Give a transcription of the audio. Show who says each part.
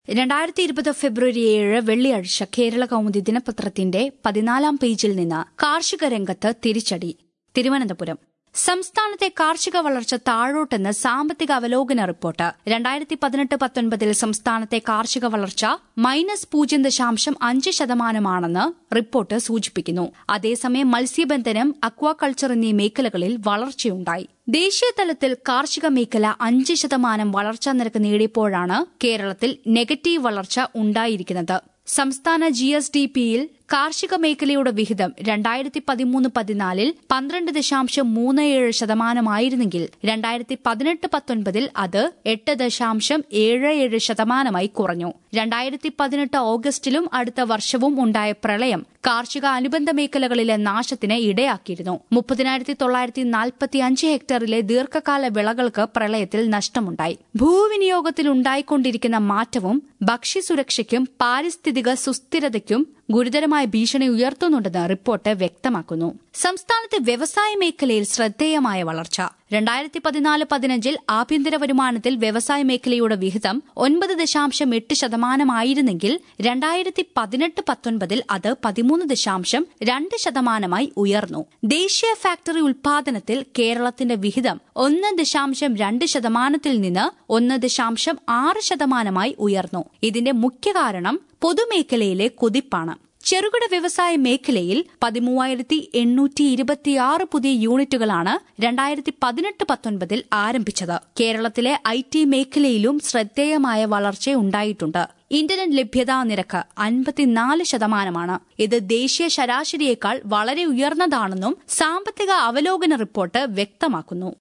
Speaker 1: രണ്ടായിരത്തി ഇരുപത് ഫെബ്രുവരി ഏഴ് വെള്ളിയാഴ്ച കേരള കൗമുദി ദിനപത്രത്തിന്റെ പതിനാലാം പേജിൽ നിന്ന് കാർഷിക രംഗത്ത് തിരിച്ചടി തിരുവനന്തപുരം സംസ്ഥാനത്തെ കാർഷിക വളർച്ച താഴോട്ടെന്ന് സാമ്പത്തിക അവലോകന റിപ്പോർട്ട് രണ്ടായിരത്തി പതിനെട്ട് പത്തൊൻപതിൽ സംസ്ഥാനത്തെ കാർഷിക വളർച്ച മൈനസ് പൂജ്യം ദശാംശം അഞ്ച് ശതമാനമാണെന്ന് റിപ്പോർട്ട് സൂചിപ്പിക്കുന്നു അതേസമയം മത്സ്യബന്ധനം അക്വാകൾച്ചർ എന്നീ മേഖലകളിൽ വളർച്ചയുണ്ടായി ദേശീയ തലത്തിൽ കാർഷിക മേഖല അഞ്ച് ശതമാനം വളർച്ചാ നിരക്ക് നേടിയപ്പോഴാണ് കേരളത്തിൽ നെഗറ്റീവ് വളർച്ച ഉണ്ടായിരിക്കുന്നത് സംസ്ഥാന ജി എസ് ഡി പിയിൽ കാർഷിക മേഖലയുടെ വിഹിതം രണ്ടായിരത്തി പതിമൂന്ന് പതിനാലിൽ പന്ത്രണ്ട് ദശാംശം മൂന്ന് ഏഴ് ശതമാനമായിരുന്നെങ്കിൽ രണ്ടായിരത്തി പതിനെട്ട് പത്തൊൻപതിൽ അത് എട്ട് ദശാംശം ഏഴ് ഏഴ് ശതമാനമായി കുറഞ്ഞു രണ്ടായിരത്തി പതിനെട്ട് ഓഗസ്റ്റിലും അടുത്ത വർഷവും ഉണ്ടായ പ്രളയം കാർഷിക അനുബന്ധ മേഖലകളിലെ നാശത്തിന് ഇടയാക്കിയിരുന്നു മുപ്പതിനായിരത്തി തൊള്ളായിരത്തി നാൽപ്പത്തി അഞ്ച് ഹെക്ടറിലെ ദീർഘകാല വിളകൾക്ക് പ്രളയത്തിൽ നഷ്ടമുണ്ടായി ഭൂവിനിയോഗത്തിൽ ഉണ്ടായിക്കൊണ്ടിരിക്കുന്ന മാറ്റവും ഭക്ഷ്യസുരക്ഷയ്ക്കും പാരിസ്ഥിതിക സുസ്ഥിരതയ്ക്കും ഗുരുതരമായ ഭീഷണി ഉയർത്തുന്നുണ്ടെന്ന് റിപ്പോർട്ട് വ്യക്തമാക്കുന്നു സംസ്ഥാനത്തെ വ്യവസായ മേഖലയിൽ ശ്രദ്ധേയമായ വളർച്ച രണ്ടായിരത്തി പതിനാല് പതിനഞ്ചിൽ ആഭ്യന്തര വരുമാനത്തിൽ വ്യവസായ മേഖലയുടെ വിഹിതം ഒൻപത് ദശാംശം എട്ട് ശതമാനമായിരുന്നെങ്കിൽ രണ്ടായിരത്തി പതിനെട്ട് പത്തൊൻപതിൽ അത് പതിമൂന്ന് ദശാംശം രണ്ട് ശതമാനമായി ഉയർന്നു ദേശീയ ഫാക്ടറി ഉൽപാദനത്തിൽ കേരളത്തിന്റെ വിഹിതം ഒന്ന് ദശാംശം രണ്ട് ശതമാനത്തിൽ നിന്ന് ഒന്ന് ദശാംശം ആറ് ശതമാനമായി ഉയർന്നു ഇതിന്റെ മുഖ്യ കാരണം പൊതുമേഖലയിലെ കുതിപ്പാണ് ചെറുകിട വ്യവസായ മേഖലയിൽ പതിമൂവായിരത്തി എണ്ണൂറ്റി ഇരുപത്തിയാറ് പുതിയ യൂണിറ്റുകളാണ് രണ്ടായിരത്തി പതിനെട്ട് പത്തൊൻപതിൽ ആരംഭിച്ചത് കേരളത്തിലെ ഐ ടി മേഖലയിലും ശ്രദ്ധേയമായ വളർച്ചയുണ്ടായിട്ടുണ്ട് ഇന്റർനെറ്റ് ലഭ്യതാ നിരക്ക് അൻപത്തിനാല് ശതമാനമാണ് ഇത് ദേശീയ ശരാശരിയേക്കാൾ വളരെ ഉയർന്നതാണെന്നും സാമ്പത്തിക അവലോകന റിപ്പോർട്ട് വ്യക്തമാക്കുന്നു